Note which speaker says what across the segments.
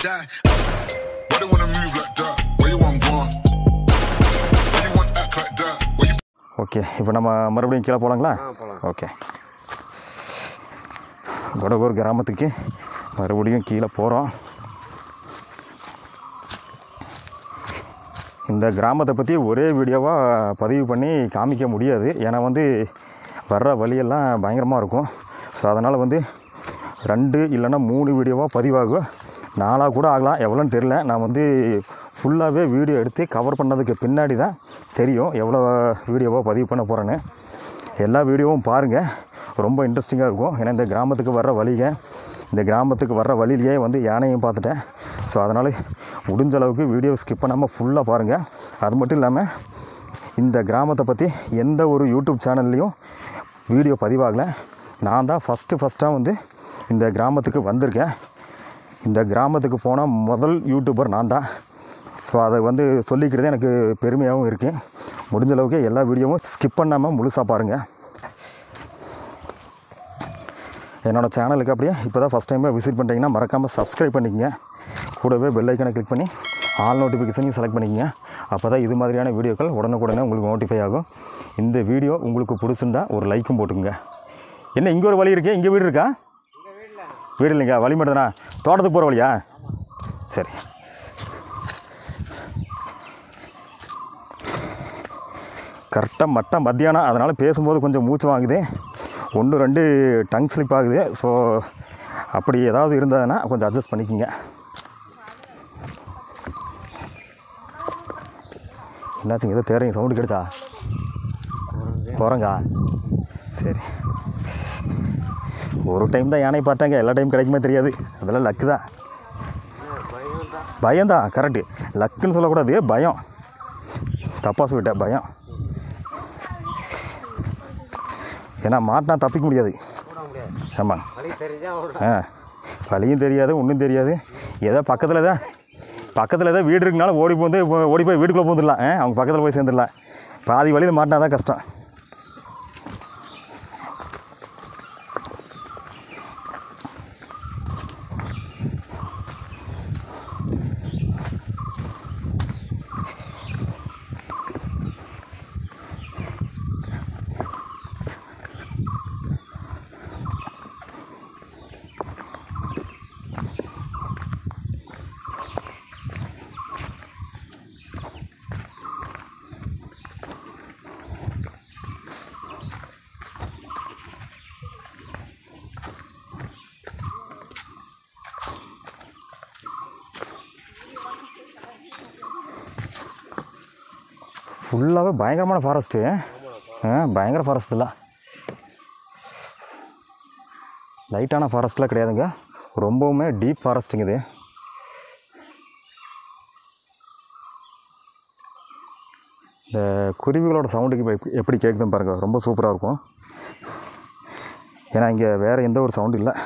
Speaker 1: die. Why they wanna move like that? Where you want gone? Why you want act like that? Where you
Speaker 2: okay இப்போ நம்ம மறுபடியும் கீழே போகலாங்களா okay வடகூர் கிராமத்துக்கு மறுபடியும் கீழே போகிறோம் இந்த கிராமத்தை பற்றி ஒரே வீடியோவாக பதிவு பண்ணி காமிக்க முடியாது ஏன்னா வந்து வர்ற வழியெல்லாம் பயங்கரமாக இருக்கும் ஸோ அதனால் வந்து ரெண்டு இல்லைன்னா மூணு வீடியோவாக பதிவாகும் நாளாக கூட ஆகலாம் எவ்வளோன்னு தெரில நான் வந்து ஃபுல்லாகவே வீடியோ எடுத்து கவர் பண்ணதுக்கு பின்னாடி தான் தெரியும் எவ்வளோ வீடியோவாக பதிவு பண்ண போகிறேன்னு எல்லா வீடியோவும் பாருங்கள் ரொம்ப இன்ட்ரெஸ்டிங்காக இருக்கும் ஏன்னா இந்த கிராமத்துக்கு வர்ற வழிக இந்த கிராமத்துக்கு வர்ற வழியிலேயே வந்து யானையும் பார்த்துட்டேன் ஸோ அதனால் முடிஞ்ச அளவுக்கு வீடியோ ஸ்கிப் பண்ணாமல் ஃபுல்லாக பாருங்கள் அது மட்டும் இல்லாமல் இந்த கிராமத்தை பற்றி எந்த ஒரு யூடியூப் சேனல்லையும் வீடியோ பதிவாகலை நான் தான் ஃபஸ்ட்டு ஃபஸ்ட்டாக வந்து இந்த கிராமத்துக்கு வந்திருக்கேன் இந்த கிராமத்துக்கு போன முதல் யூடியூபர் நான் தான் ஸோ அதை வந்து சொல்லிக்கிறது எனக்கு பெருமையாகவும் இருக்குது முடிஞ்ச அளவுக்கு எல்லா வீடியோவும் ஸ்கிப் பண்ணாமல் முழுசாக பாருங்கள் என்னோடய சேனலுக்கு அப்படியே இப்போ தான் ஃபஸ்ட் டைமாக விசிட் பண்ணுறீங்கன்னா மறக்காமல் சப்ஸ்கிரைப் பண்ணிக்கங்க கூடவே பெல் ஐக்கனை கிளிக் பண்ணி ஆல் நோட்டிஃபிகேஷனையும் செலக்ட் பண்ணிக்கங்க அப்போ தான் இது மாதிரியான வீடியோக்கள் உடனுக்குடனே உங்களுக்கு நோட்டிஃபை ஆகும் இந்த வீடியோ உங்களுக்கு பிடிச்சிருந்தா ஒரு லைக்கும் போட்டுக்குங்க என்ன இங்கே ஒரு வழி இருக்கே இங்கே வீடு இருக்கா வீடு இல்லைங்க வழி மட்டும்தானா தோட்டத்துக்கு போகிற வழியா சரி கரெக்டாக மட்டம் மத்தியானம் அதனால் பேசும்போது கொஞ்சம் மூச்சு வாங்குது ஒன்று ரெண்டு டங் ஸ்லிப் ஆகுது ஸோ அப்படி ஏதாவது இருந்ததுன்னா கொஞ்சம் அட்ஜஸ்ட் பண்ணிக்கோங்க என்னாச்சுங்க ஏதோ தேரையும் சவுண்டு கெடுத்தா குரங்கா சரி ஒரு டைம் தான் யானை பார்த்தாங்க எல்லா டைம் கிடைக்குமே தெரியாது அதெல்லாம் லக்கு தான் பயம்தான் கரெக்டு லக்குன்னு சொல்லக்கூடாது பயம் தப்பாக சொல்லிட்டேன் பயம் ஏன்னா மாட்டினா தப்பிக்க முடியாது ஆமாம் ஆ வழியும் தெரியாது ஒன்றும் தெரியாது ஏதோ பக்கத்தில் தான் பக்கத்தில் ஏதோ வீடு இருக்குனால ஓடி போந்து ஓடி போய் வீட்டுக்குள்ளே போந்துடலாம் ஆ அவங்க பக்கத்தில் போய் சேர்ந்துடலாம் பாதி வழியில் மாட்டினா தான் கஷ்டம் ஃபுல்லாகவே பயங்கரமான ஃபாரஸ்ட்டு ஆ பயங்கர ஃபாரஸ்ட் இல்லை லைட்டான ஃபாரஸ்ட்லாம் கிடையாதுங்க ரொம்பவுமே டீப் ஃபாரஸ்ட்டுங்க இது இந்த குருவிகளோட சவுண்டுக்கு இப்போ எப்படி- எப்படி கேட்குதுன்னு பாருங்கள் ரொம்ப சூப்பராக இருக்கும் ஏன்னா இங்கே வேறு எந்த ஒரு சவுண்டு இல்லை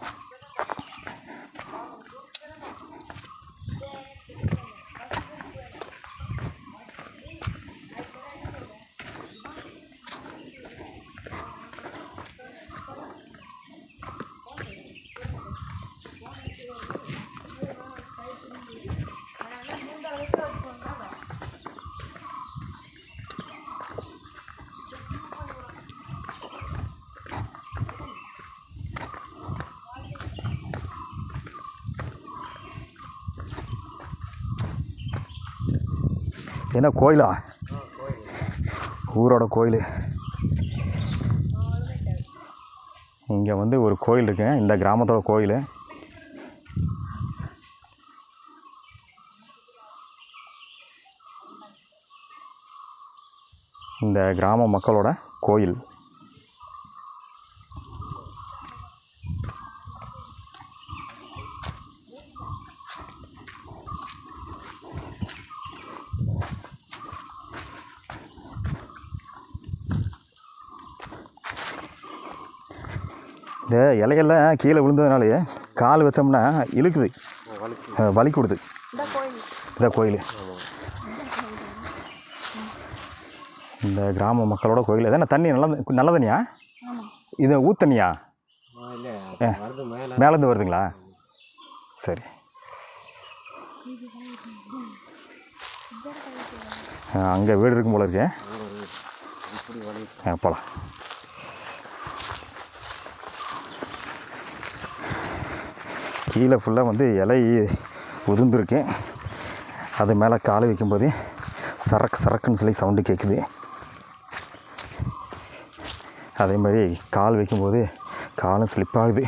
Speaker 2: என்ன கோயிலா ஊரோட கோயில் இங்கே வந்து ஒரு கோயில் இருக்குங்க இந்த கிராமத்தோட கோயில் இந்த கிராம மக்களோட கோயில் இந்த இலையெல்லாம் கீழே விழுந்ததுனாலே கால் வச்சோம்னா இழுக்குது அஹ் வலி கொடுது இந்த கோயில் இந்த கிராம மக்களோட கோயில் எதனா தண்ணி நல்ல நல்ல தண்ணியா இது ஊத்தண்ணியா
Speaker 3: இல்லை
Speaker 2: ஏ.
Speaker 3: வருது மேலே
Speaker 2: மேலேருந்து வருதுங்களா சரி அங்கே வீடு இருக்கும் போல இருக்கேன் போகலாம் கீழே ஃபுல்லாக வந்து இலை உதிர்ந்துருக்கு அது மேலே காலை வைக்கும்போது சரக்கு சரக்குன்னு சொல்லி சவுண்டு கேட்குது அதே மாதிரி கால் வைக்கும்போது காலும் ஸ்லிப் ஆகுது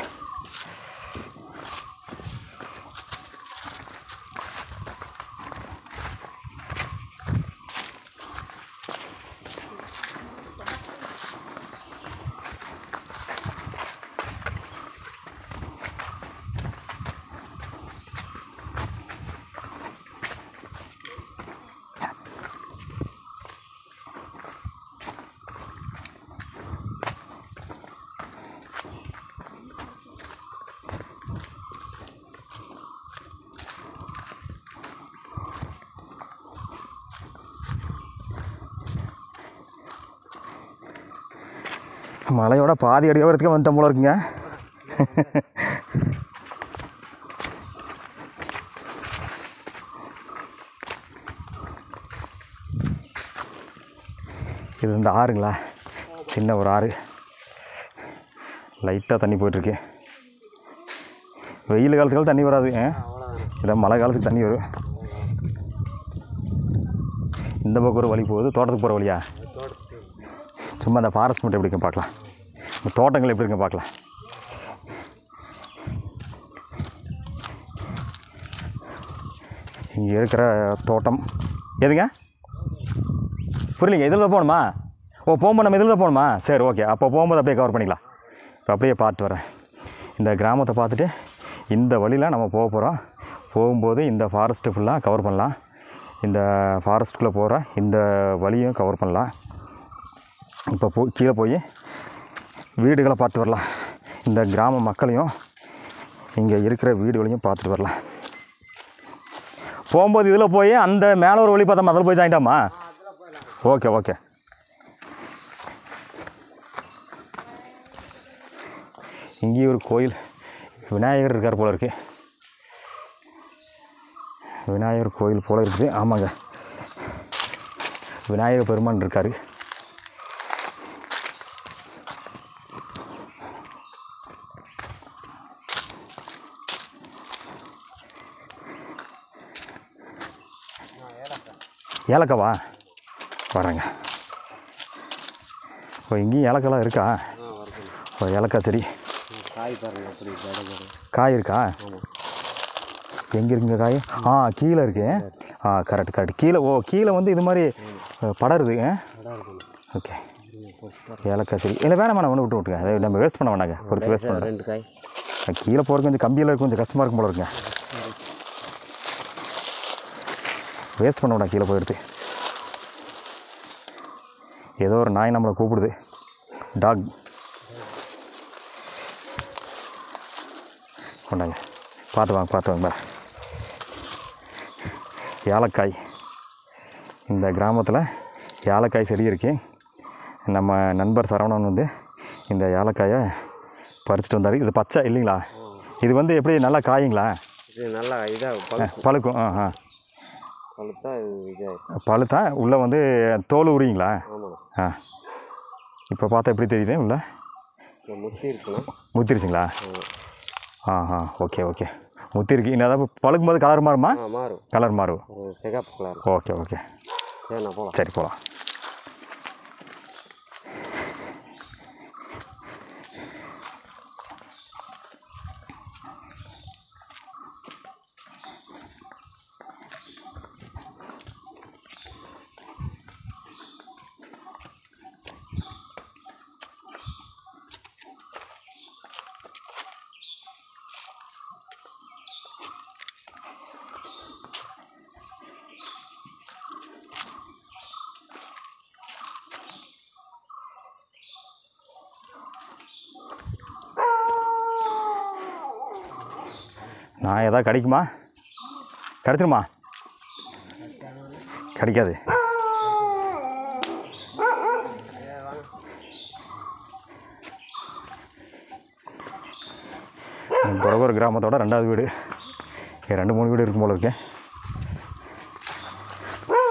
Speaker 2: மலையோட பாதி அடி வரத்துக்கு வந்துட்டோம் போல இருக்குங்க இது இந்த ஆறுங்களா சின்ன ஒரு ஆறு லைட்டாக தண்ணி போயிட்டுருக்கு வெயில் காலத்துக்கு தண்ணி வராது ஆ? இதான் மழை காலத்துக்கு தண்ணி வரும் இந்த பக்கம் ஒரு வழி போகுது தோட்டத்துக்கு போகிற வழியா சும்மா அந்த ஃபாரஸ்ட் மட்டும் எப்படி இருக்குன்னு பார்க்கலாம் இந்த தோட்டங்கள் எப்படி இருக்குன்னு பார்க்கலாம் இங்கே இருக்கிற தோட்டம் எதுங்க புரியலைங்க இதில் போகணுமா ஓ போகும்போது நம்ம இதில் போகணுமா சரி ஓகே அப்போ போகும்போது அப்படியே கவர் பண்ணிக்கலாம் இப்போ அப்படியே பார்த்து வரேன் இந்த கிராமத்தை பார்த்துட்டு இந்த வழியில் நம்ம போக போகிறோம் போகும்போது இந்த ஃபாரஸ்ட்டு ஃபுல்லாக கவர் பண்ணலாம் இந்த ஃபாரஸ்ட்டுக்குள்ளே போகிற இந்த வழியும் கவர் பண்ணலாம் இப்போ போ கீழே போய் வீடுகளை பார்த்து வரலாம் இந்த கிராம மக்களையும் இங்கே இருக்கிற வீடுகளையும் பார்த்துட்டு வரலாம் போகும்போது இதில் போய் அந்த மேலே ஒரு வழி பார்த்தா அதில் போய் ஜாயிண்டாமா ஓகே ஓகே இங்கேயும் ஒரு கோயில் விநாயகர் இருக்கார் போல இருக்கு விநாயகர் கோயில் போல இருக்குது ஆமாங்க விநாயகர் பெருமான் இருக்கார் ஏலக்காவா வரேங்க ஓ இங்கேயும் ஏலக்காலாம் இருக்கா ஓ ஏலக்காய் செடி
Speaker 3: காய் பாருங்க அப்படி ஜட ஜட
Speaker 2: காய் இருக்கா எங்கே இருக்குங்க காய் ஆ கீழே இருக்கு ஆ கரெக்ட் கரெக்ட் கீழே ஓ கீழே வந்து இது மாதிரி அஹ், படருது
Speaker 3: ஜடம் இருக்கணும்
Speaker 2: ஓகே ஏலக்காய் செடி இல்லை வேணாம் வேணாம் ஒன்று விட்டு விட்டுங்க அதை நம்ம வேஸ்ட் பண்ண வேணாங்க பொறிச்சு வேஸ்ட் பண்ண
Speaker 3: ரெண்டு காய்
Speaker 2: கீழே போகிறது கொஞ்சம் கம்பியில் கொஞ்சம் கஷ்டமாக இருக்கும் போல இருக்குங்க வேஸ்ட் பண்ண வேண்டாம் கீழே போயிடுது ஏதோ ஒரு நாய் நம்மளை கூப்பிடுது டாக் கொண்டாங்க பார்த்து வாங்க பார்த்து வாங்க பா ஏலக்காய் இந்த கிராமத்தில் ஏலக்காய் செடி இருக்கு நம்ம நண்பர் சரவணன் வந்து இந்த ஏலக்காயை பறிச்சுட்டு வந்தார் இது பச்சை இல்லைங்களா இது வந்து எப்படி நல்லா காயுங்களா
Speaker 3: இது நல்லா இதாக பழு
Speaker 2: பழுக்கும் ஆ ஆ
Speaker 3: பழுத்தா இது இதாக
Speaker 2: பழுத்தா உள்ளே வந்து தோல் உரியுங்களா
Speaker 3: ஆமாம்
Speaker 2: ஆ இப்போ பார்த்தா எப்படி தெரியுது உள்ள
Speaker 3: இந்த முத்தி இருக்குண்ணா
Speaker 2: முத்திருச்சுங்களா ஆ ஆ ஓகே ஓகே முத்திருக்கு இன்னும் அதாவது பழுக்கும் போது கலர் மாறுமா
Speaker 3: ஆ மாறும்
Speaker 2: கலர் மாறும்
Speaker 3: ஒரு சிகப்பு கலர்
Speaker 2: ஓகே ஓகே
Speaker 3: சரி நான் போகலாம்
Speaker 2: சரி போகலாம் நான் எதாவது கிடைக்குமா கிடைச்சிருமா கிடைக்காது புறவர் கிராமத்தோட ரெண்டாவது வீடு இங்க ரெண்டு மூணு வீடு இருக்கும் போல இருக்கேன்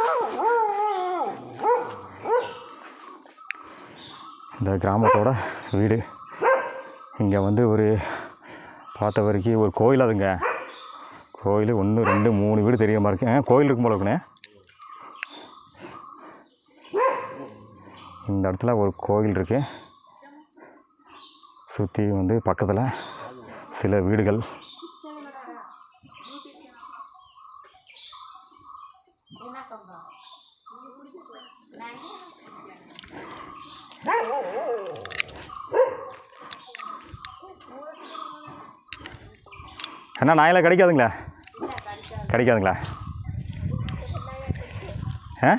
Speaker 2: இந்த கிராமத்தோட வீடு இங்கே வந்து ஒரு பார்த்த வரைக்கும் ஒரு கோயில் அதுங்க கோயில் ஒன்று ரெண்டு மூணு வீடு தெரியாமல் இருக்கு ஆ, கோயில் இருக்கும் போல இருக்குண்ணே இந்த இடத்துல ஒரு கோயில் இருக்குது சுற்றி வந்து பக்கத்தில் சில வீடுகள் அண்ணா நாயெல்லாம் கிடைக்காதுங்களா கிடைக்காதுங்களா ஆ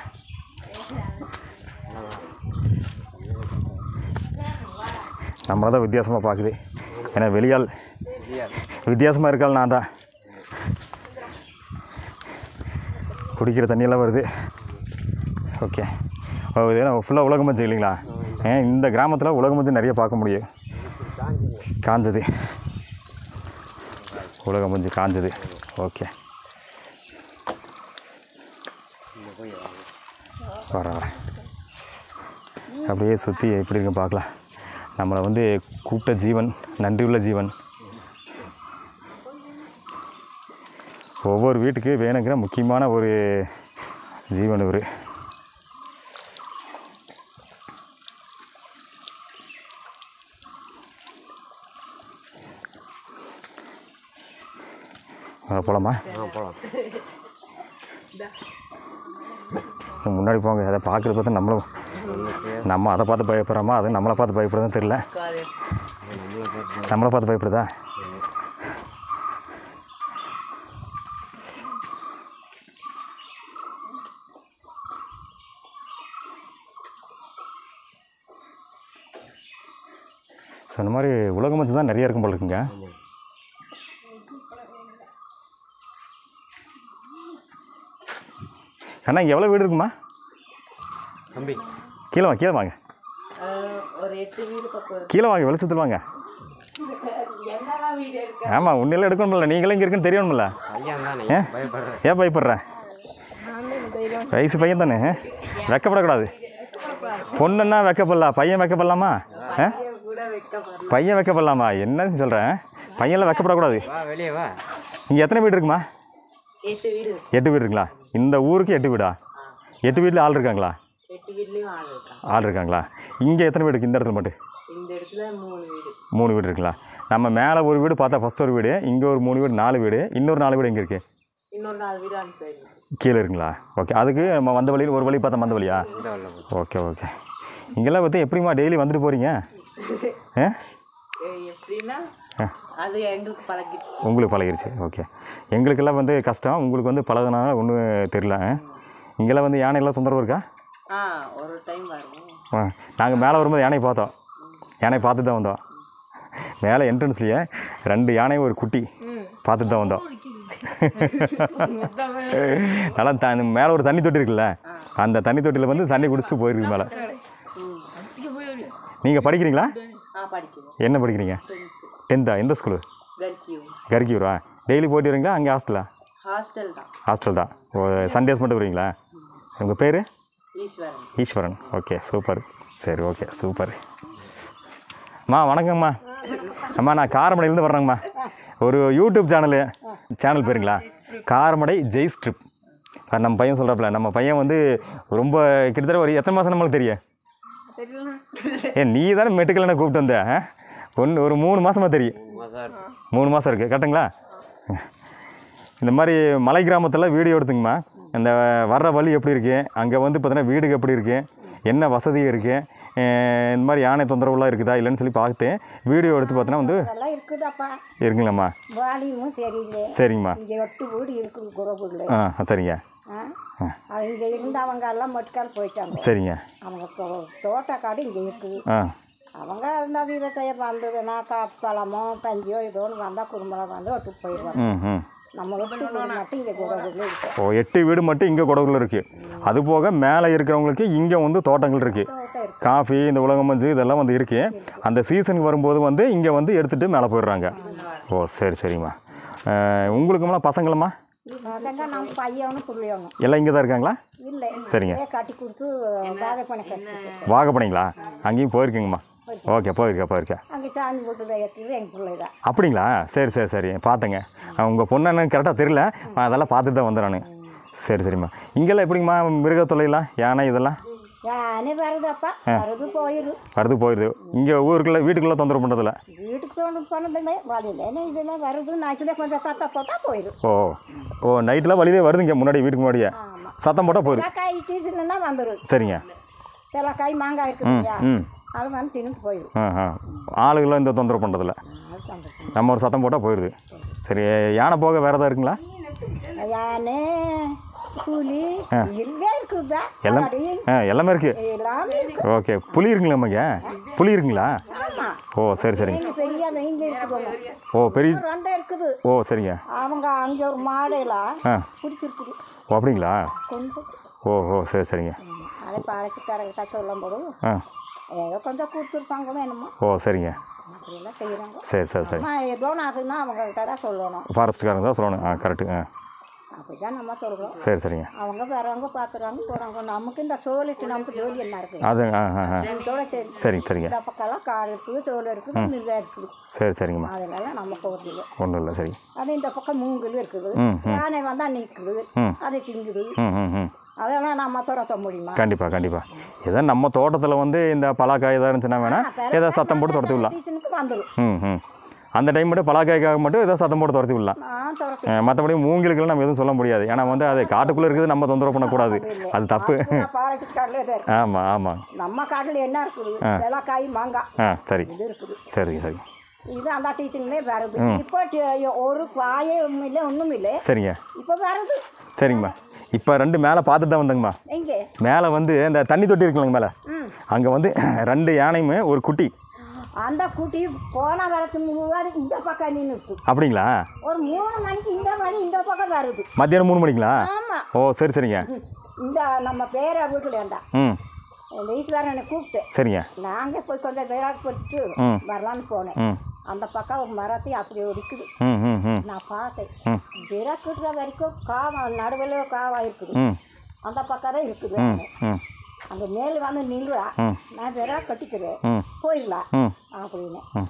Speaker 2: நம்மளை தான் வித்தியாசமாக பார்க்குது ஏன்னா வெளியால் வித்தியாசமாக இருக்கால் நான் தான் குடிக்கிற தண்ணியெல்லாம் வருது ஓகே ஓ இது ஃபுல்லாக உலக மஞ்சள் இல்லைங்களா ஏன் இந்த கிராமத்தில் உலக மஞ்சள் நிறைய பார்க்க முடியும் காஞ்சது உலக மஞ்சள் காஞ்சது ஓகே வர வரேன் அப்படியே சுற்றி எப்படி இருக்குன்னு பார்க்கலாம் நம்மளை வந்து கூப்பிட்ட ஜீவன் நன்றியுள்ள ஜீவன் ஒவ்வொரு வீட்டுக்கு வேணுங்கிற முக்கியமான ஒரு ஜீவன் இவர் போகலாமா
Speaker 3: ஆ போகலாம்
Speaker 2: முன்னாடி போங்க அதை பார்க்குறது பார்த்தா நம்மளும் நம்ம அதை பார்த்து பயப்படுறோமா அது நம்மளை பார்த்து பயப்படுறதுன்னு தெரில நம்மளை பார்த்து பயப்படுதா ஸோ இந்த மாதிரி உலக மஞ்சள் தான் நிறைய இருக்கும் போல இருக்குங்க அண்ணா இங்கே எவ்வளோ வீடு இருக்குமா
Speaker 3: தம்பி
Speaker 2: கீழே வாங்க கீழே வாங்க
Speaker 4: ஒரு எட்டு வீடு பக்கம்
Speaker 2: கீழே வாங்க வெளிச்சத்தில் வாங்க
Speaker 4: என்னதான் வீடு இருக்கு
Speaker 2: ஆமாம் உன்னையெல்லாம் எடுக்கணும்ல நீங்களும் இங்கே இருக்குன்னு தெரியணும்ல
Speaker 3: பையன் தானே
Speaker 2: ஏ?
Speaker 3: பயப்படுறேன்
Speaker 2: ஏன் பயப்படுற வயசு பையன் தானே ஆ? வெக்கப்படக்கூடாது பொண்ணுன்னா வெக்கப்படலாம் பையன் வெக்கப்படலாமா ஆ?
Speaker 4: கூட வைக்க
Speaker 2: பையன் வெக்கப்படலாமா என்ன சொல்கிறேன் பையன்லாம் வெக்கப்படக்கூடாது
Speaker 3: வா வெளியே வா
Speaker 2: இங்கே எத்தனை வீடு இருக்குமா
Speaker 4: எட்டு வீடு
Speaker 2: எட்டு வீடு இருக்குங்களா இந்த ஊருக்கு எட்டு வீடா எட்டு வீட்டில் ஆள் இருக்காங்களா
Speaker 4: எட்டு வீட்லேயும் ஆள் இருக்காங்க
Speaker 2: ஆள் இருக்காங்களா இங்கே எத்தனை வீடு இருக்கு இந்த இடத்துல மட்டும்
Speaker 4: இந்த இடத்துல மூணு வீடு
Speaker 2: மூணு வீடு இருக்குங்களா நம்ம மேலே ஒரு வீடு பார்த்தா ஃபஸ்ட் ஒரு வீடு இங்கே ஒரு மூணு வீடு நாலு வீடு இன்னொரு நாலு வீடு எங்கே இருக்குது
Speaker 4: இன்னொரு நாலு வீடு அந்த சைடு
Speaker 2: கீழே இருக்குங்களா ஓகே அதுக்கு நம்ம வந்த வழியில் ஒரு வழி பார்த்தா வந்த வழியா
Speaker 3: இந்த வரல
Speaker 2: ஓகே ஓகே இங்கெல்லாம் பார்த்து எப்படிம்மா டெய்லி வந்துட்டு போகிறீங்க ஆ
Speaker 4: எப்படின்னா அது எங்களுக்கு பழகிட்டு
Speaker 2: உங்களுக்கு பழகிருச்சு ஓகே எங்களுக்கெல்லாம் வந்து கஷ்டம் உங்களுக்கு வந்து பழகுனால ஒன்றும் தெரில ஆ? இங்கெல்லாம் வந்து யானையெல்லாம் தொந்தரவு இருக்கா
Speaker 4: ஆ ஒரு டைம் வரும்
Speaker 2: ஆ நாங்கள் மேலே வரும்போது யானையை பார்த்தோம் யானையை பார்த்துட்டு தான் வந்தோம் மேலே என்ட்ரன்ஸ்லேயே ரெண்டு யானை ஒரு குட்டி பார்த்துட்டு தான் வந்தோம் நல்லா த மேலே ஒரு தண்ணி தொட்டி இருக்குல்ல அந்த தண்ணி தொட்டியில் வந்து தண்ணி குடிச்சிட்டு போயிருக்கு மேலே நீங்கள் படிக்கிறீங்களா
Speaker 4: ஆ படிக்கிறேன்
Speaker 2: என்ன படிக்கிறீங்க டென்த்தா எந்த ஸ்கூலு
Speaker 4: கர்க்கியூ
Speaker 2: கர்கியூரா டெய்லி போயிட்டு வரீங்களா அங்கே ஹாஸ்டலா
Speaker 4: ஹாஸ்டல் தான்
Speaker 2: ஹாஸ்டல் தான் ஓ சண்டேஸ் மட்டும் வருவீங்களா உங்கள் பேர்
Speaker 4: ஈஸ்வரன்
Speaker 2: ஈஸ்வரன் ஓகே சூப்பர் சரி ஓகே சூப்பர் அம்மா வணக்கம்மா அம்மா நான் காரமடையிலேருந்து வர்றேங்கம்மா ஒரு யூடியூப் சேனலு சேனல் பேருங்களா காரமடை ஜெய் ஸ்ட்ரிப் அது நம்ம பையன் சொல்கிறாப்புல நம்ம பையன் வந்து ரொம்ப கிட்டத்தட்ட ஒரு எத்தனை மாதம் நம்மளுக்கு தெரியும் ஏ நீ தானே மெட்டுக்கலன்னு கூப்பிட்டு வந்த ஒன்று ஒரு மூணு மாதமாக தெரியும்
Speaker 3: மாதம் இருக்கும்
Speaker 2: மூணு மாதம் இருக்குது கரெக்டுங்களா இந்த மாதிரி மலை கிராமத்தில் வீடியோ எடுத்துங்கம்மா இந்த வர்ற வழி எப்படி இருக்குது அங்கே வந்து பார்த்தீங்கன்னா வீடுகள் எப்படி இருக்குது என்ன வசதி இருக்குது இந்த மாதிரி யானை தொந்தரவுலாம் இருக்குதா இல்லைன்னு சொல்லி பார்த்தேன் வீடியோ எடுத்து பார்த்தோன்னா வந்து
Speaker 5: அதெல்லாம் இருக்குதாப்பா
Speaker 2: இருக்குங்களாம்மா
Speaker 5: வாலியும் சரியில்லை
Speaker 2: சரிங்கம்மா
Speaker 5: இங்கே எட்டு வீடு இருக்குது குறவுல
Speaker 2: ஆ சரிங்க
Speaker 5: இங்கே இருந்தவங்க எல்லாம் மொட்கால் போயிட்டாங்க
Speaker 2: சரிங்க
Speaker 5: அவங்க தோ- தோட்டக்காடு இங்கே இருக்குது
Speaker 2: ஆ
Speaker 5: அவங்க இருந்தால் விவசாயம் வந்ததுன்னா காப்பழமோ பஞ்சியோ ஏதோ ஒன்று வந்தால் குடும்பம் வந்து விட்டு போயிடுவாங்க
Speaker 2: ம் ம்
Speaker 5: நம்ம வீட்டு வீடு மட்டும் இங்கே குறவுல இருக்கு
Speaker 2: ஓ எட்டு வீடு மட்டும் இங்கே கொடகுல இருக்குது அது போக மேலே இருக்கிறவங்களுக்கு இங்கே வந்து தோட்டங்கள் இருக்குது
Speaker 5: தோட்டம் இருக்கு
Speaker 2: காஃபி இந்த உலகம் மஞ்சு இதெல்லாம் வந்து இருக்குது அந்த சீசனுக்கு வரும்போது வந்து இங்கே வந்து எடுத்துகிட்டு மேலே போயிடுறாங்க ஓ சரி சரிம்மா அஹ், உங்களுக்குமெல்லாம் பசங்களம்மா
Speaker 5: அதங்க நம்ம பையனும் பிள்ளையணும்
Speaker 2: எல்லாம் இங்கே தான் இருக்காங்களா
Speaker 5: இல்லை
Speaker 2: சரிங்க
Speaker 5: அப்படியே கட்டி கொடுத்து வாகை பண்ணி கட்டி
Speaker 2: வாகப்பணிங்களா அங்கேயும் போயிருக்கீங்கம்மா ஓகே போயிருக்கேன் போயிருக்கேன்
Speaker 5: அங்கே சாமி போட்டு எடுத்துது எங்கள் பிள்ளை தான்
Speaker 2: அப்படிங்களா சரி சரி சரி பார்த்தேங்க உங்கள் பொண்ணு என்னன்னு கரெக்டாக தெரியல நான் அதெல்லாம் பார்த்துட்டு தான் வந்தேன் நான் சரி சரிம்மா இங்கெல்லாம் எப்படிங்கம்மா மிருக தொல்லைலாம் யானை இதெல்லாம்
Speaker 5: யானே வருதப்பா வருது போயிரு
Speaker 2: வருது போயிடுது இங்கே ஊருக்குள்ளே வீட்டுக்குள்ளே தொந்தரவு பண்ணுறதில்ல
Speaker 5: வீட்டுக்கு தோண்டு போனதில்லை வழியில இதெல்லாம் வருது நாய்க்குள்ளே கொஞ்சம் சத்தா போட்டால் போயிடும்
Speaker 2: ஓ ஓ நைட்டில் வழியிலே வருதுங்க முன்னாடி வீட்டுக்கு முன்னாடியே சத்தம் போட்டால் போயிடும்
Speaker 5: பிளக்காய் டீசல்னா வந்துடும்
Speaker 2: சரிங்க
Speaker 5: பிளக்காய் மாங்காய் இருக்குது இல்லையா
Speaker 2: ம்
Speaker 5: அது வந்து தின்னுட்டு போயிடும்
Speaker 2: ஆ ஆ ஆளுகளாம் இந்த தொந்தரவு பண்ணுறதில்ல
Speaker 5: அது சந்தோஷம்
Speaker 2: நம்ம ஒரு சத்தம் போட்டால் போயிடுது சரி யானை போக வேறு எதாவது இருக்குங்களா
Speaker 5: யானை புலி எல்லாம் இருக்குதா
Speaker 2: எல்லாம்
Speaker 5: கரடி,
Speaker 2: ஆ எல்லாமே இருக்குது
Speaker 5: எல்லாமே இருக்கு
Speaker 2: ஓகே புலி இருக்குங்களா அம்மாங்க புலி இருக்குங்களா
Speaker 5: ஆமாம்
Speaker 2: ஓ சரி சரிங்க
Speaker 5: எங்க பெரிய வெயிங்க இருக்குது
Speaker 2: ஓ பெரிய
Speaker 5: ரெண்டே இருக்குது
Speaker 2: ஓ சரிங்க
Speaker 5: அவங்க அங்கே ஒரு மாடெல்லாம்
Speaker 2: ஆ
Speaker 5: பிடிச்சிருக்குது
Speaker 2: ஓ அப்படிங்களா
Speaker 5: கொண்டு
Speaker 2: ஓ ஓ சரி சரிங்க
Speaker 5: அதை பாலச்சிக்காரங்கிட்ட சொல்லும் போது
Speaker 2: ஆ
Speaker 5: ஏதோ கொஞ்சம் கொடுத்துருப்பாங்க வேணுமா
Speaker 2: ஓ சரிங்க
Speaker 5: அப்படியெல்லாம் செய்கிறாங்க
Speaker 2: சரி சரி சரி
Speaker 5: நான் ஏதோ ஆகுதுன்னா அவங்க கிட்ட தான் சொல்லணும்
Speaker 2: ஃபாரஸ்ட்டுக்காரங்க தான் சொல்லணும் ஆ கரெக்டு ஆ
Speaker 5: அப்படிதான் நம்ம சொல்கிறோம்
Speaker 2: சரி சரிங்க
Speaker 5: அவங்க வரவங்க பார்த்துறாங்க போகிறாங்க நமக்கு இந்த சோழிக்கு நமக்கு ஜோலி என்ன இருக்குது
Speaker 2: அது ஆ ஆ ஆ
Speaker 5: இதோட சரி
Speaker 2: சரிங்க சரிங்க
Speaker 5: இந்த பக்கம்லாம் காடு இருக்குது சோளம் இருக்குது மிருகம் இருக்குது
Speaker 2: சரி சரிங்கம்மா
Speaker 5: அதனால நம்ம போகிறதில்ல
Speaker 2: ஒன்றும் இல்லை சரி
Speaker 5: அது இந்த பக்கம் மூங்கல் இருக்குது
Speaker 2: ம்,
Speaker 5: யானை வந்தால் நிற்குது
Speaker 2: ம்.
Speaker 5: அது திங்குது
Speaker 2: ம் ம் ம்
Speaker 5: அதெல்லாம் நம்ம துரத்த முடியுமா
Speaker 2: கண்டிப்பாக கண்டிப்பாக ஏதோ நம்ம தோட்டத்தில் வந்து இந்த பலாக்காய் ஏதாவது இருந்துச்சுன்னா வேணால் ஏதோ சத்தம் போட்டு துரத்தி விடலாம்
Speaker 5: சீசனுக்கு வந்துடும்
Speaker 2: ம் ம் அந்த டைம் மட்டும் பலாக்காய்க்காக மட்டும் ஏதோ சத்தம் போட்டு துரத்தி விடலாம்
Speaker 5: நான் துரத்த
Speaker 2: மற்றபடி மூங்கிலுக்கெல்லாம் நம்ம எதுவும் சொல்ல முடியாது ஏன்னா வந்து அது காட்டுக்குள்ளே இருக்குது நம்ம தொந்தரவு பண்ணக்கூடாது அது தப்பு
Speaker 5: பாராட்டி காட்டில் இதை இருக்கு
Speaker 2: ஆமாம் ஆமாம்
Speaker 5: நம்ம காட்டில் என்ன இருக்குது வெள்ளைக்காய் மாங்காய்
Speaker 2: ஆ சரி
Speaker 5: இது இருக்குது
Speaker 2: சரி சரி
Speaker 5: இது அந்த டீச்சர்லேயே வருது இப்போ டி- ஒரு காயும் இல்லை ஒன்றும் இல்லை
Speaker 2: சரிங்க
Speaker 5: இப்போ வருது
Speaker 2: சரிங்கம்மா இப்போ ரெண்டு மேலே பார்த்துட்டு தான் வந்தேங்கம்மா
Speaker 5: எங்கே
Speaker 2: மேலே வந்து இந்த தண்ணி தொட்டி இருக்குல்லங்க மேலே
Speaker 5: ம்
Speaker 2: அங்கே வந்து ரெண்டு யானையுமே ஒரு குட்டி
Speaker 5: அந்த குட்டி போன வரத்துக்கு முன்னாடி இந்த பக்கம் நின்றுட்டு
Speaker 2: அப்படிங்களா
Speaker 5: ஒரு மூணு மணிக்கு இந்த மணி இந்த பக்கம் வருது
Speaker 2: மத்தியானம் மூணு மணிங்களா
Speaker 5: ஆமாம்
Speaker 2: ஓ சரி சரிங்க
Speaker 5: இந்த நம்ம பேரை வீட்டில் இருந்தா
Speaker 2: ம்
Speaker 5: இந்த ஈஸ்வரனை கூப்பிட்டு
Speaker 2: சரிங்க
Speaker 5: நாங்கள் போய் கொஞ்சம் விராக் போட்டு
Speaker 2: ம்.
Speaker 5: வரலான்னு போனேன்
Speaker 2: ம்
Speaker 5: அந்த பக்கம் ஒரு மரத்தை அப்படி ஒடிக்குது
Speaker 2: ம் ம் ம்
Speaker 5: நான் பார்த்தேன்
Speaker 2: ம்
Speaker 5: விராக் கட்டுற வரைக்கும் காவா நடுவில் காவா இருக்குது
Speaker 2: ம்
Speaker 5: அந்த பக்கம் தான் இருக்குது
Speaker 2: ம் ம்
Speaker 5: அந்த மேல் வந்து நில்லுடா
Speaker 2: ம்.
Speaker 5: நான் விராக் கட்டிக்கிறேன்
Speaker 2: ம்
Speaker 5: போயிடலாம்
Speaker 2: ம்
Speaker 5: அப்படின்னு
Speaker 2: ம்.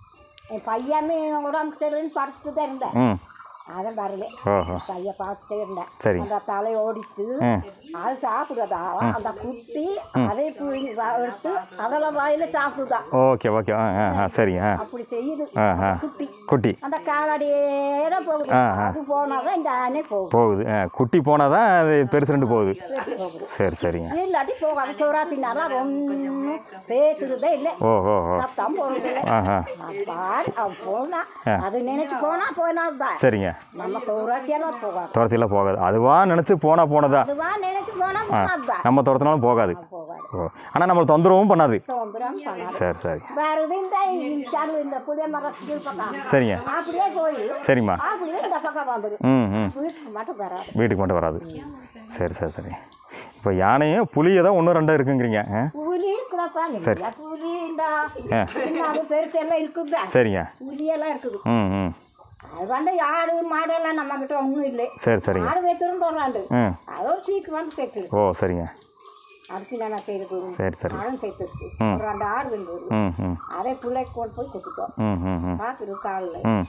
Speaker 5: என் பையமே உடம்பு சரியில்லைன்னு படுத்துட்டு தான் இருந்தேன்
Speaker 2: ம்
Speaker 5: அதான் வரல
Speaker 2: ஓஹோ
Speaker 5: பையன் பார்த்துட்டே இருந்தேன்
Speaker 2: சரி.
Speaker 5: அந்த தலை ஓடிச்சு
Speaker 2: ம்.
Speaker 5: அது சாப்பிடுதா அந்த குட்டி அதை புழுங்கி வா- எடுத்து அதெல்லாம் வாயில சாப்பிடுதா
Speaker 2: ஓகே ஓகே ஆ ஆ ஆ சரிங்க ஆ
Speaker 5: அப்படி செய்யுது
Speaker 2: ஆ ஆ
Speaker 5: குட்டி
Speaker 2: குட்டி
Speaker 5: அந்த காலடியே தான் போகுது
Speaker 2: ஆ, ஆ.
Speaker 5: அது போனாதான் இந்த ஆனை போகும்
Speaker 2: போகுது ஆ குட்டி போனால் தான் அது பெருசு ரெண்டு போகுது
Speaker 5: போகுது
Speaker 2: சரி சரிங்க
Speaker 5: இல்லாட்டி போகாது சோறாத்தினால ஒன்றும் பேசுறதே இல்லை
Speaker 2: ஓ ஓ ஓ
Speaker 5: சத்தம் போறது இல்லை
Speaker 2: ஆ ஆ
Speaker 5: பாரு அவன் போனா அது நினைச்சு போனா போனாதான்
Speaker 2: சரிங்க
Speaker 5: நம்ம சோறாத்தியெல்லாம் போகாது
Speaker 2: துரத்திலாம் போகாது அதுவா நினச்சி போனால் போனதா
Speaker 5: அதுவா நினைச்சு போனா போனாதான்
Speaker 2: நம்ம துரத்தினாலும் போகாது
Speaker 5: போகாது
Speaker 2: ஓ ஆனால் நம்மளை தொந்தரவும் பண்ணாது
Speaker 5: தோம்புறான் பண்ணாது
Speaker 2: சரி சரி
Speaker 5: வேற இது இந்த இந்த இந்த புளிய மரத்துக்கு பக்கம்
Speaker 2: சரிங்க
Speaker 5: அப்படியே போய்
Speaker 2: சரிம்மா
Speaker 5: அப்படியே இந்த பக்கம் வந்துடும்
Speaker 2: ம் ம்
Speaker 5: வீட்டுக்கு மட்டும் வராது
Speaker 2: வீட்டுக்கு மட்டும் வராது சரி சரி சரி இப்போ யானையும் புளியை தான் ஒன்று ரெண்டும் இருக்குங்கிறீங்க ஆ
Speaker 5: புலி இருக்குதாப்பா
Speaker 2: சரி.
Speaker 5: நிறைய புலி இந்த
Speaker 2: ஆ.
Speaker 5: சின்ன அது பெருசு எல்லாம் இருக்குதா
Speaker 2: சரிங்க
Speaker 5: புலியெல்லாம் இருக்குது
Speaker 2: ம் ம்
Speaker 5: அது வந்து ஆடு மாடெல்லாம் நம்ம கிட்ட ஒன்றும் இல்லை
Speaker 2: சரி சரிங்க
Speaker 5: ஆடு வைத்திருந்து வர்றாண்டு
Speaker 2: ம்
Speaker 5: அதோ சீக்கு வந்து சேர்த்துது
Speaker 2: ஓ சரிங்க
Speaker 5: அதுக்கு நான் செய்து
Speaker 2: சரி சரி
Speaker 5: ஆடும் சேர்த்துருக்கு
Speaker 2: ம்.
Speaker 5: ஒரு ரெண்டு ஆடு இருந்தது
Speaker 2: ம் ம்
Speaker 5: அதே பிள்ளைக்கு கொண்டு போய் கொடுத்துட்டோம்
Speaker 2: ம் ம் ம்
Speaker 5: பார்க்குது காலில்
Speaker 2: ம்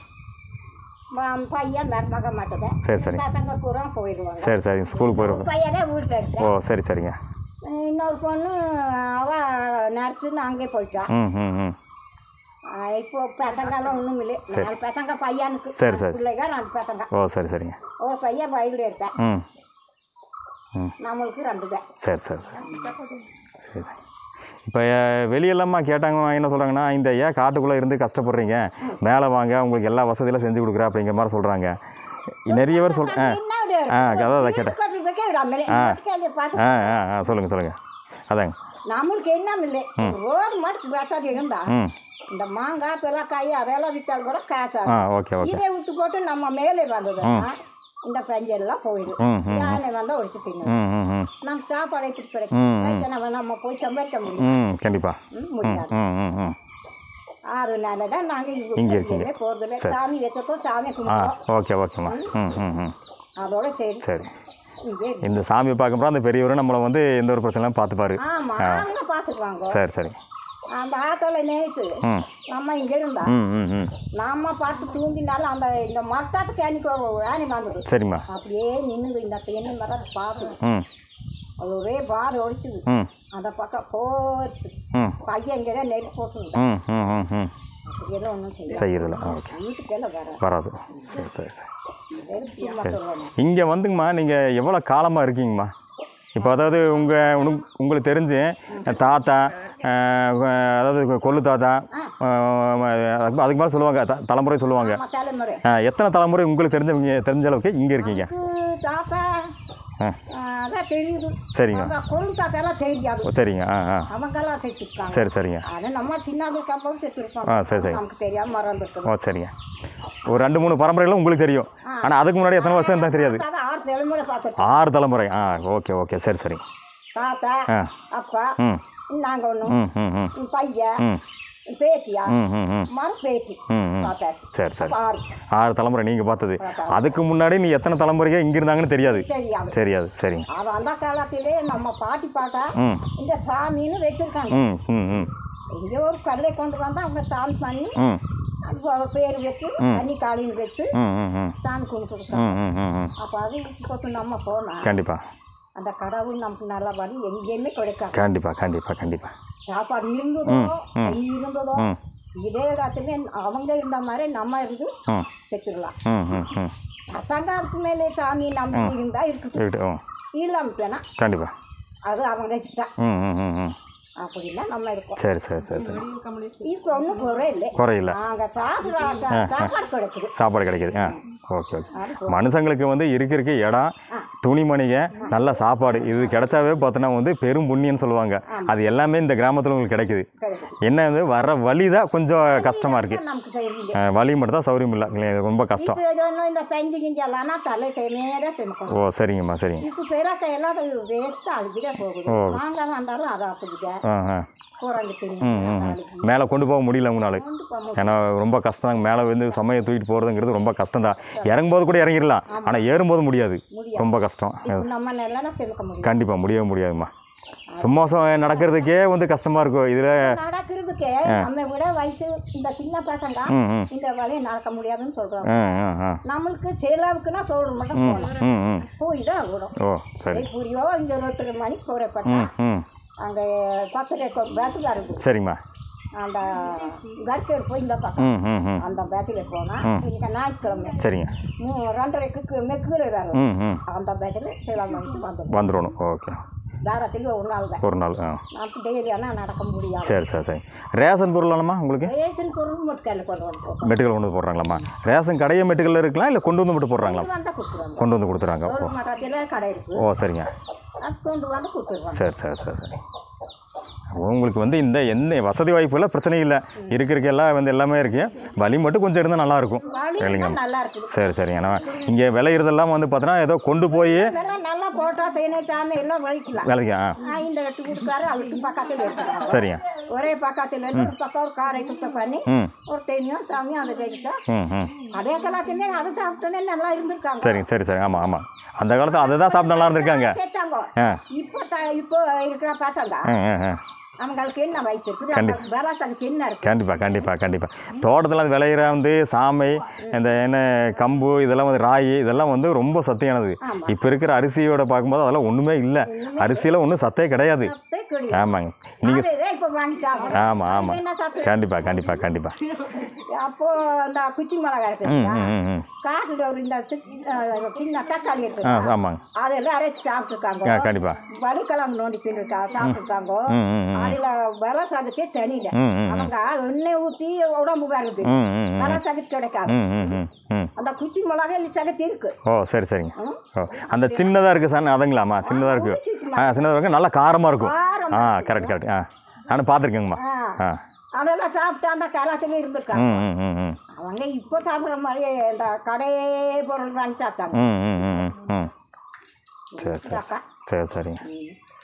Speaker 5: பையன் மருமக மாட்டேன்
Speaker 2: சரி சரி
Speaker 5: பசங்க பூரா போயிடுவாங்க
Speaker 2: சரி சரிங்க ஸ்கூலுக்கு போயிடுவோம்
Speaker 5: பையனே வீட்டில் இருக்கேன்
Speaker 2: ஓ சரி சரிங்க
Speaker 5: இன்னொரு பொண்ணு அவ நர்ஸுன்னு அங்கே போயிட்டான்
Speaker 2: ம் ம் ம்
Speaker 5: ஆஹ் இப்போ பசங்கெல்லாம் ஒன்றும் இல்லை நாலு பசங்க பையனுக்கு
Speaker 2: சரி, சரி.
Speaker 5: பிள்ளைங்க ரெண்டு பசங்க
Speaker 2: ஓ சரி சரிங்க
Speaker 5: ஒரு பையன் வயலில் இருக்கேன்
Speaker 2: ம்
Speaker 5: நம்மளுக்கு ரெண்டு தான்
Speaker 2: சரி சரி சரி சரி இப்போ வெளியெல்லாமா கேட்டாங்க என்ன சொல்கிறாங்கன்னா இந்த ஏன் காட்டுக்குள்ளே இருந்து கஷ்டப்படுறீங்க மேலே வாங்க உங்களுக்கு எல்லா வசதியெல்லாம் செஞ்சு கொடுக்குறேன் அப்படிங்கிற மாதிரி சொல்கிறாங்க நிறைய பேர் சொல் ஆ
Speaker 5: என்ன விட
Speaker 2: ஆ கதை அதை கேட்டேன்
Speaker 5: கட்டுறதுக்கே விடாமலே பார்த்து
Speaker 2: ஆ ஆ ஆ சொல்லுங்கள் சொல்லுங்கள் அதாங்க
Speaker 5: நம்மளுக்கு என்ன இல்லை ரோடு மட்டும் வசதி இருந்தா
Speaker 2: ம்
Speaker 5: இந்த மாங்காய் பிளக்காய் அதெல்லாம் விற்றாலும் கூட காசு
Speaker 2: ஆ ஓகே ஓகே
Speaker 5: இதை விட்டு போட்டு நம்ம மேலே வந்ததுன்னா இந்த பஞ்செல்லாம் போயிடும்
Speaker 2: ம், ம்,
Speaker 5: யானை வந்தால் ஒழிச்சு தின்னு
Speaker 2: ம் ம் ம்
Speaker 5: நம்ம சாப்பாடு எப்படி கிடைக்கும் நம்ம நம்ம போய் சம்பாதிக்க முடியும்
Speaker 2: ம் கண்டிப்பாக
Speaker 5: ம், முடியாது
Speaker 2: ம் ம் ம்
Speaker 5: அதனால தான் நாங்கள்
Speaker 2: இங்க
Speaker 5: இங்கே
Speaker 2: இருக்கீங்க.
Speaker 5: போகிறதில்ல
Speaker 2: சரி.
Speaker 5: சாமி வச்சப்போ சாமி
Speaker 2: ஆ
Speaker 5: கும்பிடுவோம்
Speaker 2: ஓகே ஓகேம்மா ம் ம் ம்
Speaker 5: அதோட சரி
Speaker 2: சரி
Speaker 5: இங்கே இருக்கு.
Speaker 2: இந்த சாமியை பார்க்கும்போது அந்த பெரியவரும் நம்மளை வந்து எந்த ஒரு பிரச்சனையும் பார்த்துப்பாரு
Speaker 5: ஆமா அவங்க பார்த்துக்குவாங்க
Speaker 2: சரி சரி
Speaker 5: அந்த ஆத்தோல நினைச்சு
Speaker 2: ம்
Speaker 5: நம்ம இங்கே இருந்தா
Speaker 2: ம் ம் ம்
Speaker 5: நாம பாட்டு தூங்கினாலும் அந்த இந்த மட்டாத்துக்கு அன்னைக்கு ஒரு வேணி வந்தது
Speaker 2: சரிம்மா
Speaker 5: அப்படியே நின்னுது இந்த பெண்ணு மர பார்த்து
Speaker 2: ம்
Speaker 5: அது ஒரே பார் ஒழிச்சுது
Speaker 2: ம்
Speaker 5: அந்த பக்கம் போச்சு
Speaker 2: ம்
Speaker 5: பையன் இங்கே தான் நெருப்பு போட்டுருந்தேன்
Speaker 2: ம் ம் ம் ம்
Speaker 5: அப்படியெல்லாம் ஒன்றும் செய்ய
Speaker 2: செய்கிறதில்ல ஓகே
Speaker 5: வீட்டுக்கெல்லாம் வர
Speaker 2: வராது சரி சரி சரி
Speaker 5: நெருப்பு மட்டும்
Speaker 2: இங்கே வந்துங்கம்மா நீங்கள் எவ்வளோ காலமாக இருக்கீங்கம்மா இப்போ அதாவது உங்கள் உங்களுக்கு தெரிஞ்சு தாத்தா அஹ், அதாவது கொள்ளு தாத்தா அஹ், அதுக்கு அதுக்கு மேலே சொல்லுவாங்க த தலைமுறை சொல்லுவாங்க
Speaker 5: நம்ம தலைமுறை
Speaker 2: அஹ், எத்தனை தலைமுறை உங்களுக்கு தெரிஞ்சவங்க தெரிஞ்ச அளவுக்கு இங்கே இருக்கீங்க
Speaker 5: எனக்கு தாத்தா
Speaker 2: ஆ
Speaker 5: ஆ, அதான் தெரியுது
Speaker 2: சரிங்க
Speaker 5: அவங்க கொழு தாத்தாலாம் தெரியாது
Speaker 2: ஓ, சரிங்க ஆ ஆ
Speaker 5: அவங்கெல்லாம் செத்துருக்காங்க
Speaker 2: சரி சரிங்க
Speaker 5: அது நம்ம சின்னது இருக்கும்போது செத்துருப்போம்
Speaker 2: ஆ சரி சரி
Speaker 5: நமக்கு தெரியாம மறந்துருக்குது
Speaker 2: ஓ சரிங்க ஒரு ரெண்டு மூணு பரம்பரைகளும் உங்களுக்கு தெரியும் ஆனால் அதுக்கு முன்னாடி எத்தனை வருஷம் தான் தெரியாது
Speaker 5: தாத்தா ஆறு தலைமுறை பார்த்துருக்கோம்
Speaker 2: ஆறு தலைமுறை ஆ ஓகே ஓகே சரி சரி
Speaker 5: தாத்தா
Speaker 2: ஆ
Speaker 5: அப்பா
Speaker 2: ம்
Speaker 5: நாங்கள் ஒன்று
Speaker 2: ம் ம் ம்
Speaker 5: பையன்
Speaker 2: ம்
Speaker 5: பேட்டியா
Speaker 2: ம் ம் ம்
Speaker 5: மறு பேட்டி
Speaker 2: ம் ம்
Speaker 5: பார்த்தாச்சு
Speaker 2: சரி சரி
Speaker 5: அப்ப ஆறு
Speaker 2: ஆறு தலைமுறை நீங்கள் பார்த்தது அதுக்கு முன்னாடி நீ எத்தனை தலைமுறையாக இங்கே இருந்தாங்கன்னு தெரியாது
Speaker 5: தெரியாது
Speaker 2: தெரியாது சரிங்க
Speaker 5: அது அந்த காலத்திலே நம்ம பாட்டி பாட்டா
Speaker 2: ம்
Speaker 5: இந்த சாமின்னு வச்சிருக்காங்க
Speaker 2: ம் ம் ம்
Speaker 5: இங்கே ஒரு கல்லை கொண்டு வந்தால் அவங்க சாமி பண்ணி
Speaker 2: ம்
Speaker 5: அது அவ பேர் வச்சு தண்ணி காலின்னு வச்சு
Speaker 2: ம் ம் ம்
Speaker 5: சாமி கும்பிட்டுருக்காங்க
Speaker 2: ம் ம் ம் ம்
Speaker 5: அப்போ அது போட்டு நம்ம போனால்
Speaker 2: கண்டிப்பாக
Speaker 5: அந்த கடவுள் நமக்கு நல்ல வழி எங்கேயுமே கிடைக்காது
Speaker 2: கண்டிப்பாக கண்டிப்பாக கண்டிப்பாக
Speaker 5: சாப்பாடு இருந்ததோ தண்ணி இருந்ததோ
Speaker 2: ம்.
Speaker 5: இதே இடத்துல அவங்க இருந்த மாதிரி நம்ம இருந்து
Speaker 2: ம்
Speaker 5: செத்துடலாம்
Speaker 2: ம் ம் ம்
Speaker 5: சங்காருக்கு மேலே சாமி நம்பிக்கை இருந்தால் இருக்குது
Speaker 2: இருக்கட்டும் ம்
Speaker 5: இல்லாமல் போனா
Speaker 2: கண்டிப்பாக
Speaker 5: அது அவங்க இஷ்டம்
Speaker 2: ம் ம் ம் ம்
Speaker 5: அப்படின்னா நம்ம இருக்கோம்
Speaker 2: சரி சரி சரி சரி
Speaker 5: இப்போ ஒன்றும் குறை இல்லை
Speaker 2: குறையில்ல
Speaker 5: நாங்கள் சாப்பிட்ற சாப்பாடு கிடைக்குது
Speaker 2: சாப்பாடு கிடைக்கிது ஆ ஓகே ஓகே மனுஷங்களுக்கு வந்து இருக்க இருக்க இடம் துணிமணிக நல்ல சாப்பாடு இது கிடைச்சாவே பார்த்தோன்னா வந்து பெரும் புண்ணியம்னு சொல்லுவாங்க அது எல்லாமே இந்த கிராமத்தில் உங்களுக்கு கிடைக்குது
Speaker 5: கிடைக்குது
Speaker 2: என்ன வந்து வர வழி தான் கொஞ்சம் கஷ்டமாக இருக்குது
Speaker 5: நமக்கு செய்வீங்க
Speaker 2: வழி மட்டும் தான் சௌரியம் இல்லை இல்லையா? ரொம்ப கஷ்டம்
Speaker 5: இப்போ ஏதோ ஒன்று இந்த பெஞ்சு கிஞ்செல்லாம் தலை நேராக திமுக்கணும்
Speaker 2: ஓ சரிங்கம்மா சரிங்க
Speaker 5: இப்போ பெறாக்க எல்லாம் வேஸ்ட்டு அழுகிட்டே போகுது மாங்காய் வந்தாலும் அதை அப்படிங்க
Speaker 2: ஆ ஆ
Speaker 5: கூறாங்க
Speaker 2: ம்
Speaker 5: தெரியும்
Speaker 2: ம் ம். மேலே கொண்டு போக முடியல உங்களால்
Speaker 5: கொண்டு போக
Speaker 2: ஏன்னா ரொம்ப கஷ்டம் தாங்க மேலே வந்து சுமையை தூக்கிட்டு போகிறதுங்கிறது ரொம்ப கஷ்டம் தான் இறங்கும்போது கூட இறங்கிடலாம் ஆனால் ஏறும்போது முடியாது ரொம்ப கஷ்டம்
Speaker 5: இப்போ நம்ம நல்லா திமுக்க முடியும்
Speaker 2: கண்டிப்பாக முடியவே முடியாதும்மா சும்மா சு- நடக்கிறதுக்கே வந்து கஷ்டமாக இருக்கும் இதில்
Speaker 5: நடக்கிறதுக்கு நம்ம விட வயசு இந்த சின்ன பசங்க
Speaker 2: ம் ம்
Speaker 5: இந்த வழியை நடக்க முடியாதுன்னு சொல்றாங்க
Speaker 2: ஆ ஆ ஆ
Speaker 5: நம்மளுக்கு செலவுக்குன்னா சோறு மட்டும் போகணும்
Speaker 2: ம் ம்
Speaker 5: போய் தான் விடும்
Speaker 2: ஓ சரி
Speaker 5: புரியோ இங்கே ரெண்டு மணிக்கு போகிறப்பட்டா
Speaker 2: ம் ம்
Speaker 5: அங்கே பக்கத்துல பஸ்ஸில் இருக்குது
Speaker 2: சரிம்மா
Speaker 5: அந்த கற்கர் போய் இந்த பக்கம்
Speaker 2: ம் ம் ம்
Speaker 5: அந்த பஸ்ஸில் போனால் இன்னைக்கு ஞாயிற்றுக்கிழமை
Speaker 2: சரிங்க
Speaker 5: மூ ரெண்டரைக்கு மெக்குல வரும்
Speaker 2: ம் ம்
Speaker 5: அந்த பஸ்ஸில் சில மணிக்கு வந்துடும்
Speaker 2: வந்துடணும் ஓகே
Speaker 5: தாரத்தில் ஒரு நாள் தான்
Speaker 2: ஒரு நாள் ஆ
Speaker 5: நமக்கு டெய்லி ஆனால் நடக்க முடியாது
Speaker 2: சரி சரி சரி ரேஷன் பொருளானம்மா உங்களுக்கு
Speaker 5: ரேஷன் பொருள் மட்டும் கையில் கொண்டு வந்து போட்டோம்
Speaker 2: மெட்டுகள் கொண்டு வந்து போடுறாங்களாம்மா ரேஷன் கடையை மெட்டுகளில் இருக்கலாம் இல்லை கொண்டு வந்து மட்டும் போடுறாங்களா
Speaker 5: வந்தால் கொடுத்துருவாங்க
Speaker 2: கொண்டு வந்து கொடுத்துறாங்க ஓ
Speaker 5: ஒரு மட்டத்தில் கடை இருக்குது
Speaker 2: ஓ சரிங்க
Speaker 5: அது கொண்டு வந்து கொடுத்துருவாங்க
Speaker 2: சரி சரி சரி சரி உங்களுக்கு வந்து இந்த எந்த வசதி வாய்ப்புலாம் பிரச்சனை இல்லை இருக்கிறதுக்கு எல்லாம் வந்து எல்லாமே இருக்கு வழி மட்டும் கொஞ்சம் இருந்தால் நல்லாயிருக்கும்
Speaker 5: வழி
Speaker 2: இல்லைங்க
Speaker 5: இருந்தா நல்லா இருக்குது
Speaker 2: சரி சரிங்க ஏன்னா இங்கே விளையிறதெல்லாம் வந்து பார்த்தோன்னா ஏதோ கொண்டு போய்
Speaker 5: இதெல்லாம் நல்லா போட்டா தேனே சாமி எல்லாம் வலிக்கலாம்
Speaker 2: வேலைக்கு ஆ
Speaker 5: ஆ, இந்த வெட்டு கொடுக்காரு அவருக்கு பக்கத்தில் எடுத்துக்கலாம்
Speaker 2: சரிங்க
Speaker 5: ஒரே பக்கத்தில் இருந்து ஒரு பக்கம் ஒரு காரை சுத்தம் பண்ணி
Speaker 2: ம்
Speaker 5: ஒரு தேனியும் சாமியும் அதை தைக்கிட்டா
Speaker 2: ம் ம்
Speaker 5: அதே கலாச்சிருந்தே அதை சாப்பிட்டோன்னே நல்லா இருந்திருக்காங்க
Speaker 2: சரிங்க சரி சரி ஆமாம் ஆமாம் அந்த காலத்தில் அதை தான் சாப்பிட்டு நல்லா இருந்திருக்காங்க
Speaker 5: சேர்த்தாங்க
Speaker 2: ஆ
Speaker 5: இப்போ த இப்போ இருக்கிற பசங்க
Speaker 2: ஆ ஆ ஆ
Speaker 5: அவங்களுக்கு என்ன வயசு இருக்குது அவங்க விளாசாங்க சின்ன இருக்கு
Speaker 2: கண்டிப்பாக கண்டிப்பாக கண்டிப்பாக தோட்டத்தில் அது விளையிற வந்து சாமை இந்த என்ன கம்பு இதெல்லாம் வந்து ராகி இதெல்லாம் வந்து ரொம்ப சத்தையானது இப்போ இருக்கிற அரிசியோட பார்க்கும்போது அதெல்லாம் ஒன்றுமே இல்லை அரிசியில் ஒன்றும் சத்தே கிடையாது
Speaker 5: சத்தே கிடையாது.
Speaker 2: ஆமாங்க நீங்கள்
Speaker 5: அதே இப்போ வாங்கி சாப்பிடுறோம்
Speaker 2: ஆமாம் ஆமாம்
Speaker 5: என்ன சாப்பிடு
Speaker 2: கண்டிப்பாக கண்டிப்பாக கண்டிப்பாக
Speaker 5: அப்போ அந்த குச்சி மிளகா இருக்கு
Speaker 2: ம் ம் ம் ம்
Speaker 5: காட்டுல ஒரு இந்த சி- அஹ் சின்ன தக்காளி
Speaker 2: ஆ
Speaker 5: இருக்கு
Speaker 2: ஆமாங்க
Speaker 5: அதெல்லாம் அரைச்சி
Speaker 2: ஆ
Speaker 5: சாப்பிட்டுருக்காங்க
Speaker 2: கண்டிப்பாக
Speaker 5: வலுக்கிழங்கு நோண்டி தின்னுருக்காங்க சாப்பிட்டுருக்காங்க
Speaker 2: ம் ம் ம்
Speaker 5: அதுல வெலை சகத்தே தனியில
Speaker 2: ம் ம்
Speaker 5: அவங்க எண்ணெய் ஊற்றி உடம்பு வருது
Speaker 2: ம் ம் ம்
Speaker 5: வெலை சகத்து கிடைக்காது
Speaker 2: ம் ம் ம் ம்
Speaker 5: அந்த குச்சி மிளகா இந்த சகத்து இருக்கு
Speaker 2: ஓ சரி சரிங்க ஓ அந்த சின்னதாக இருக்குது சார் அதுங்களாம்மா சின்னதாக இருக்குது ஆ சின்னதாக இருக்குது நல்லா காரமாக இருக்கும்
Speaker 5: காரம்
Speaker 2: ஆ கரெக்ட் கரெக்ட் ஆ நானும் பார்த்துருக்கேங்கம்மா
Speaker 5: ஆ.
Speaker 2: ஆ
Speaker 5: அதெல்லாம் சாப்பிட்டு அந்த காலத்துல இருந்திருக்காங்க
Speaker 2: ம் ம் ம் ம்
Speaker 5: அவங்க இப்போ சாப்பிட்ற மாதிரி இந்த கடை பொருள் வாங்கி சாப்பிட்டாங்க
Speaker 2: ம் ம் ம் ம் ம் சரி சரி
Speaker 5: அக்கா.
Speaker 2: சரி சரிங்க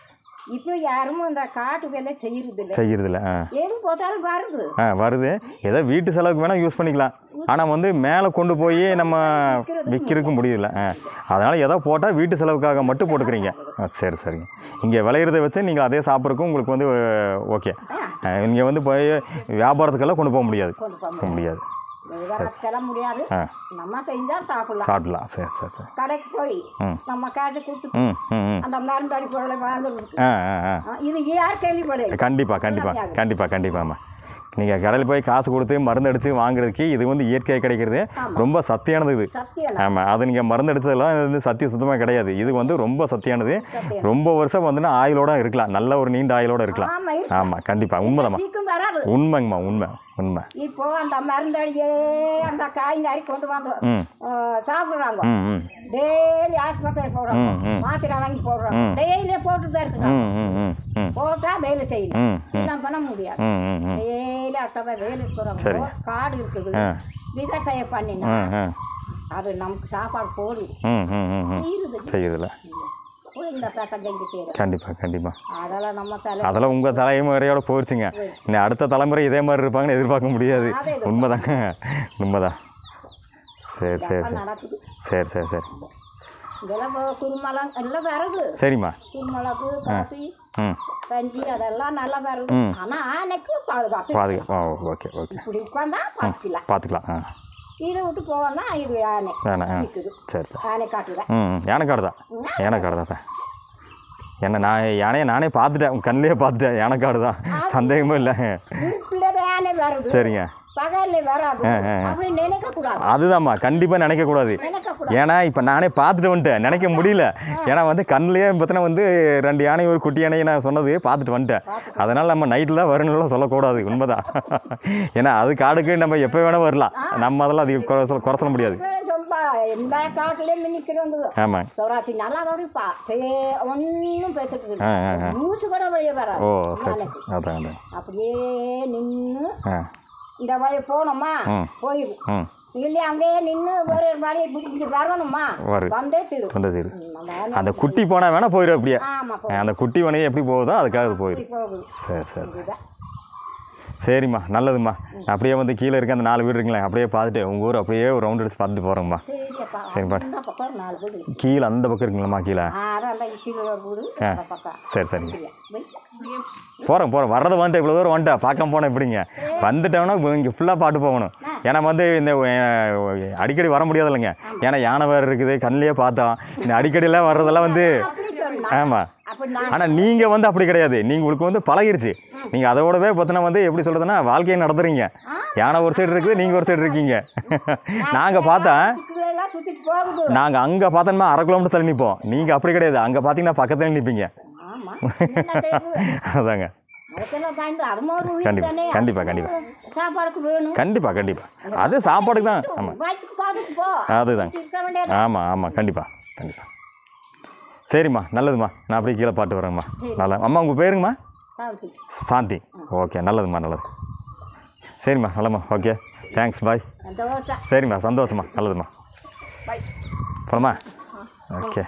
Speaker 5: இப்போ யாரும் இந்த காட்டு வேலை செய்யறது இல்லை
Speaker 2: செய்கிறதில்ல ஆ
Speaker 5: எது போட்டாலும் வருது
Speaker 2: ஆ வருது ஏதோ வீட்டு செலவுக்கு வேணால் யூஸ் பண்ணிக்கலாம் ஆனால் வந்து மேலே கொண்டு போய் நம்ம விற்கிறதுக்கு முடியல ஆ அதனால் ஏதோ போட்டால் வீட்டு செலவுக்காக மட்டும் போட்டுக்கிறீங்க ஆ சரி சரிங்க இங்கே விளையிறத வச்சு நீங்கள் அதே சாப்பிட்றதுக்கும் உங்களுக்கு வந்து ஓகே இங்கே வந்து போய் வியாபாரத்துக்கெல்லாம் கொண்டு போக முடியாது போக முடியாது
Speaker 5: வரக்கெல்லாம் முடியாது
Speaker 2: ஆ
Speaker 5: நம்ம செஞ்சா சாப்பிடலாம்
Speaker 2: சாப்பிடலாம் சரி சரி சரி
Speaker 5: கடைக்கு போய் நம்ம காசு கொடுத்து
Speaker 2: ம் ம் ம்
Speaker 5: அந்த மருந்து அடி பொருளை வாங்குறது
Speaker 2: ஆ ஆ ஆ
Speaker 5: ஆ, இது யார் கேள்விப்படையாது
Speaker 2: கண்டிப்பாக கண்டிப்பாக கண்டிப்பாக கண்டிப்பாகம்மா நீங்கள் கடையில் போய் காசு கொடுத்து மருந்து அடித்து வாங்குறதுக்கு இது வந்து இயற்கையாக கிடைக்கிறது ரொம்ப சத்தியானது இது
Speaker 5: சத்தியம்
Speaker 2: ஆமாம் அது நீங்கள் மருந்து அடிச்சதெல்லாம் இது வந்து சத்தியம் சுத்தமாக கிடையாது இது வந்து ரொம்ப சத்தியானது ரொம்ப வருஷம் வந்துன்னா ஆயிலோட இருக்கலாம் நல்ல ஒரு நீண்ட ஆயிலோட இருக்கலாம்
Speaker 5: ஆமா இருக்கு.
Speaker 2: ஆமாம் கண்டிப்பாக உண்மைதாம்மா
Speaker 5: சீக்கிரம் வராது
Speaker 2: உண்மைங்கம்மா உண்மை உண்மை
Speaker 5: இப்போ அந்த மருந்தடியே அந்த காய்கறி கொண்டு வந்து
Speaker 2: ம்.
Speaker 5: ஆ, சாப்பிடுறாங்க
Speaker 2: ம் ம்
Speaker 5: டெய்லி ஆஸ்பத்திரி போடுறாங்க
Speaker 2: ம், ம்.
Speaker 5: மாத்திரை வாங்கி போடுறாங்க டெய்லி போட்டு தான் இருக்கிறாங்க
Speaker 2: ம் ம் ம் ம்
Speaker 5: போட்டா வேலை செய்யணும்
Speaker 2: ம்,
Speaker 5: என்ன பண்ண முடியாது
Speaker 2: ம் ம் ம்
Speaker 5: டெய்லி அத்தவை வேலைக்கு
Speaker 2: சரி.
Speaker 5: போகிறாங்க காடு இருக்குது
Speaker 2: ஆ.
Speaker 5: விவசாயம் பண்ணினா
Speaker 2: ம் ம்
Speaker 5: அது நமக்கு சாப்பாடு போடுது
Speaker 2: ம் ம் ம் ம்
Speaker 5: தீருது
Speaker 2: செய்யறதில்ல
Speaker 5: போய் இந்த பக்கம் செஞ்சு செய்யறோம்
Speaker 2: கண்டிப்பாக கண்டிப்பாக
Speaker 5: அதெல்லாம் நம்ம தலை
Speaker 2: அதெல்லாம் உங்கள் தலைமுறையோட போயிடுச்சுங்க இன்னும் அடுத்த தலைமுறை இதே மாதிரி இருப்பாங்கன்னு எதிர்பார்க்க முடியாது
Speaker 5: அதே இது.
Speaker 2: உண்மைதாங்க உண்மைதான் சரி சரி சரி
Speaker 5: நடக்குது
Speaker 2: சரி சரி சரி
Speaker 5: இதெல்லாம் இப்போ குருமலம் எல்லாம் வருது
Speaker 2: சரிம்மா
Speaker 5: குருமிளகு காஃபி
Speaker 2: ம்
Speaker 5: கஞ்சி அதெல்லாம் நல்லா வருது ஆனால் ஆனைக்கு பாதுகாப்பு
Speaker 2: பாதுகா ஓ ஓகே ஓகே
Speaker 5: இப்படி உட்காந்தா பார்த்துக்கலாம்
Speaker 2: பார்த்துக்கலாம் ஆ
Speaker 5: இதை விட்டு போனா இது ஆனை
Speaker 2: வேணாம் ஆ
Speaker 5: நிற்குது
Speaker 2: சரி சரி
Speaker 5: ஆனை காட்டுல
Speaker 2: ம் ம், யானைக்காடு தான் யானைக்காடு தான் என்ன நான் யானையை நானே பார்த்துட்டேன் கண்ணிலே பார்த்துட்டேன் யானைக்காடு தான் சந்தேகமே இல்லை
Speaker 5: இருப்பில் ஆனை வருது
Speaker 2: சரிங்க
Speaker 5: பகல்ல வராது அப்படி நினைக்க கூடாது
Speaker 2: அதுதாம்மா கண்டிப்பாக நினைக்கக்கூடாது
Speaker 5: நினைக்க கூடாது
Speaker 2: ஏன்னா இப்போ நானே பார்த்துட்டு வந்துட்டேன் நினைக்க முடியல ஏன்னா வந்து கண்ணிலேயே பார்த்தீங்கன்னா வந்து ரெண்டு யானை ஒரு குட்டி யானையை நான் சொன்னது பார்த்துட்டு வந்துட்டேன் அதனால் நம்ம நைட்டில் வரணும்லாம் சொல்லக்கூடாது உண்மைதான் ஏன்னா அது காடுக்கு நம்ம எப்போ வேணால் வரலாம் நம்ம அதெல்லாம் அது குறை சொல்ல குறை சொல்ல முடியாது
Speaker 5: சொல்பா எல்லா காட்டுலயும் நிற்கிறவங்க
Speaker 2: ஆமாம்
Speaker 5: சௌராத்தி நல்லா வடிப்பா ஒன்றும் பேசிட்டு
Speaker 2: ஆ, ஆ,
Speaker 5: இருக்கு மூச்சு கூட வெளியே வராது
Speaker 2: ஓ சரி சரி அதான் அதான்
Speaker 5: அப்படியே நின்று
Speaker 2: ஆ
Speaker 5: இந்த வழி போனோமா
Speaker 2: ம்.
Speaker 5: போயிரு
Speaker 2: ம்
Speaker 5: இல்லை அங்கேயே நின்று ஒரு வழியை இங்கே வரணுமா
Speaker 2: வரு.
Speaker 5: வந்தே திரு
Speaker 2: தொண்டை தீரு
Speaker 5: நம்ம ஆனை
Speaker 2: அந்த குட்டி போனால் வேணால் போயிடும் அப்படியே
Speaker 5: ஆமா போ
Speaker 2: அந்த குட்டி வனையை எப்படி போகுதோ அதுக்காக அது போயிடும்
Speaker 5: இப்படி போகுது
Speaker 2: சரி சரி சரி
Speaker 5: இதுதான்
Speaker 2: சரிம்மா நல்லதும்மா அப்படியே வந்து கீழே இருக்க அந்த நாலு வீடு இருக்குங்களே அப்படியே பார்த்துட்டு உங்கள் ஊர் அப்படியே ஒரு ரவுண்ட் அடிச்சு பார்த்துட்டு போகிறோம்மா
Speaker 5: சரிப்பா
Speaker 2: சரிப்பா.
Speaker 5: இந்த பக்கம் ஒரு நாலு வீடு இருக்கு.
Speaker 2: கீழே அந்த பக்கம் இருக்குங்களம்மா கீழே
Speaker 5: ஆ, அதான் அந்த கீழே ஒரு வீடு
Speaker 2: ஆ
Speaker 5: அந்த பக்கம்
Speaker 2: சரி சரிங்க
Speaker 5: இல்லையா? வை.
Speaker 2: போகிறோம் போகிறோம் வர்றது வந்துட்டு இவ்வளோ தூரம் வந்துட்டா பார்க்காம போனேன் எப்படிங்க வந்துட்டோம்னா இங்கே ஃபுல்லாக பாட்டு போகணும் ஏன்னா வந்து இந்த அஹ், அடிக்கடி வர முடியாது இல்லைங்க ஏன்னா யானை வேறு இருக்குது கண்ணிலே பார்த்தோம் இந்த அடிக்கடிலாம் வர்றதெல்லாம் வந்து
Speaker 5: அப்படி சொன்னா
Speaker 2: ஆமாம்
Speaker 5: அப்படி நான்
Speaker 2: ஆனால் நீங்கள் வந்து அப்படி கிடையாது நீங்கள் உங்களுக்கு வந்து பழகிருச்சு நீங்கள் அதோடவே பார்த்தீங்கன்னா வந்து எப்படி சொல்கிறதுனா வாழ்க்கையை நடத்துறீங்க யானை ஒரு சைடு இருக்குது நீங்கள் ஒரு சைடு இருக்கீங்க நாங்கள் பார்த்தா
Speaker 5: எல்லாம் சுத்திட்டு போகுது
Speaker 2: நாங்கள் அங்கே பார்த்தோம்னா அரை கிலோமீட்டர் தள்ளி நிற்போம் நீங்கள் அப்படி கிடையாது அங்கே பார்த்தீங்கன்னா பக்கத்துல நிற்பீங்க
Speaker 5: ஆமா என்ன செய்யுது?
Speaker 2: அதாங்க
Speaker 5: அதுக்கெல்லாம் தாய்ந்து அது ஒரு உயிர்
Speaker 2: கண்டிப்பா,
Speaker 5: தானே
Speaker 2: கண்டிப்பா, கண்டிப்பா.
Speaker 5: சாப்பாடுக்கு வேணும்
Speaker 2: கண்டிப்பாக கண்டிப்பாக அது சாப்பாடுக்கு தான் ஆமாம்
Speaker 5: வயிற்றுக்கு பார்த்துட்டு போ
Speaker 2: அதுதான்
Speaker 5: இருக்க வேண்டியது
Speaker 2: ஆமாம் ஆமாம் கண்டிப்பாக கண்டிப்பாக சரிம்மா நல்லதும்மா நான் அப்படியே கீழே பாட்டு வரேங்கம்மா நல்லா அம்மா உங்கள் பேருங்கம்மா
Speaker 5: சாவிட்டி
Speaker 2: சாந்தி ஓகே நல்லதும்மா நல்லது சரிம்மா நல்லம்மா ஓகே தேங்க்ஸ் பாய்
Speaker 5: தோசை
Speaker 2: சரிம்மா சந்தோஷம்மா நல்லதும்மா
Speaker 5: பாய்
Speaker 2: போலாமா ஓகே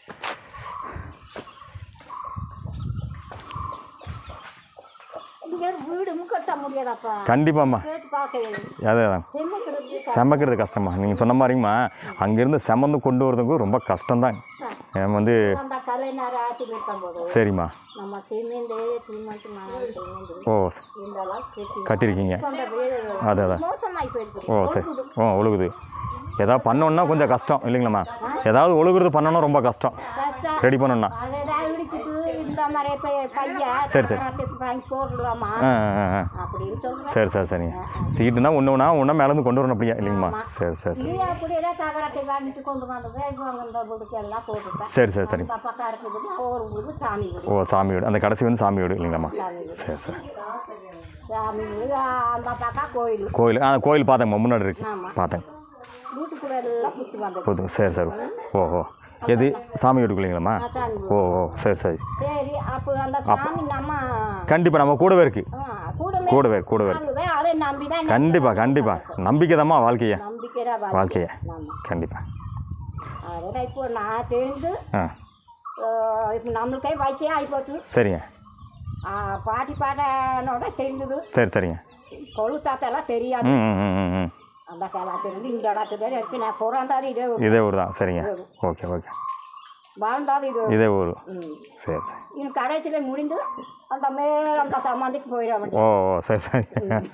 Speaker 5: இங்கே வீடும் கட்ட முடியாதாப்பா
Speaker 2: கண்டிப்பாம்மா
Speaker 5: கேட்டு பார்க்க
Speaker 2: அதே தான்
Speaker 5: செம்முக்கிறது
Speaker 2: சமைக்கிறது கஷ்டமா நீங்கள் சொன்ன மாதிரிங்கம்மா அங்கேருந்து செமந்து கொண்டு வரதுக்கு ரொம்ப கஷ்டம்தான் ஏன் வந்து
Speaker 5: அந்த கலைஞர் ஆட்டி நிற்கும் போது
Speaker 2: சரிம்மா
Speaker 5: நம்ம சிமெண்ட் சிமெண்ட் நான் சிமெண்ட்
Speaker 2: ஓ
Speaker 5: இதெல்லாம் கட்டி
Speaker 2: கட்டியிருக்கீங்க
Speaker 5: அந்த வீடு
Speaker 2: அது அதான்
Speaker 5: மோசமாகி போயிடுது
Speaker 2: ஓ சரி ஓ ஒழுகுது ஏதாவது பண்ணோன்னா கொஞ்சம் கஷ்டம் இல்லைங்களாம்மா ஏதாவது ஒழுகுறது பண்ணோன்னா ரொம்ப கஷ்டம்
Speaker 5: கஷ்டம்
Speaker 2: ரெடி பண்ணோன்னா
Speaker 5: அதை ஏதாவது இடிச்சிட்டு இந்த மாதிரி பை- பையன்
Speaker 2: சரி, சரி.
Speaker 5: தகராட்டுக்கு வாங்கி போடலாமா
Speaker 2: ஆ ஆ ஆ
Speaker 5: அப்படின்னு சொல்றேன்
Speaker 2: சரி சரி சரிங்க சீட்டுனா ஒன்று ஒன்றா ஒன்றா மேலேருந்து கொண்டு வரணும் அப்படியா இல்லைங்கம்மா சரி சரி சரி
Speaker 5: நீ அப்படி ஏதாவது தகராட்டை வாங்கிட்டு கொண்டு வந்து இப்போ அங்கே இந்த வீடுக்கு எல்லாம் போட்டுட்டேன்
Speaker 2: சரி சரி சரி
Speaker 5: அந்த பக்கம் இருக்குது ஒரு வீடு சாமி வீடு
Speaker 2: ஓ சாமி வீடு அந்த கடைசி வந்து சாமி வீடு இல்லைங்களாம்மா சரி சரி
Speaker 5: சாமி வீடு அந்த பக்கம் கோயில்
Speaker 2: கோயில் ஆ கோயில் பார்த்தேங்கம்மா முன்னாடி இருக்கு
Speaker 5: ஆமா.
Speaker 2: பார்த்தேங்க
Speaker 5: வீட்டுக்குள்ள எல்லாம் சுற்றி வந்தது
Speaker 2: போதும் சரி சரி ஓஹோ எது சாமி வீட்டுக்குள்ளீங்களாம்மா
Speaker 5: சாமி
Speaker 2: ஓ ஓ சரி சரி
Speaker 5: சரி அப்போ அந்த சாமி நம்ம
Speaker 2: கண்டிப்பாக நம்ம கூடவே இருக்குது
Speaker 5: ஆ, கூடவே
Speaker 2: கூடவே கூடவே இருக்கு
Speaker 5: வாழுதே, அதை நம்பி தான்
Speaker 2: கண்டிப்பாக கண்டிப்பாக நம்பிக்கை தாம்மா வாழ்க்கையை
Speaker 5: நம்பிக்கையா
Speaker 2: வாழ்க்கையை
Speaker 5: ஆமாம்
Speaker 2: கண்டிப்பாக
Speaker 5: அதெல்லாம் இப்போ நான் தெரிந்து
Speaker 2: ஆ
Speaker 5: இப்போ நம்மளுக்கே வைக்கியம் ஆகிப்போச்சு
Speaker 2: சரிங்க
Speaker 5: பாட்டி பாட்டனோட தெரிஞ்சது
Speaker 2: சரி சரிங்க
Speaker 5: கொழு தாத்தெல்லாம் தெரியாது
Speaker 2: ம் ம் ம், ம் ம்
Speaker 5: அந்த காலம் தெரிஞ்சு இந்த இடத்துல இருக்கு நான் பிறந்தாது இதே ஊர்
Speaker 2: இதே ஊர் தான் சரிங்க ஓகே ஓகே
Speaker 5: வாழ்ந்தாது இது
Speaker 2: இதே ஊர்
Speaker 5: ம்
Speaker 2: சரி சரி
Speaker 5: இன்னும் கடைசியில் முடிந்து அந்த மேல் அந்த சம்மந்திக்கு போயிட வேண்டியது
Speaker 2: ஓ ஓ சரி சரி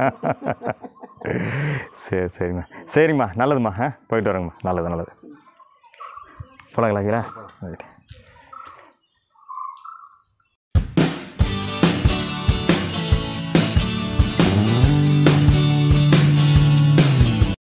Speaker 2: சரி சரிம்மா சரிம்மா நல்லதும்மா ஆ போயிட்டு வரேங்கம்மா நல்லது நல்லது போலாங்களா கீழே ரைட்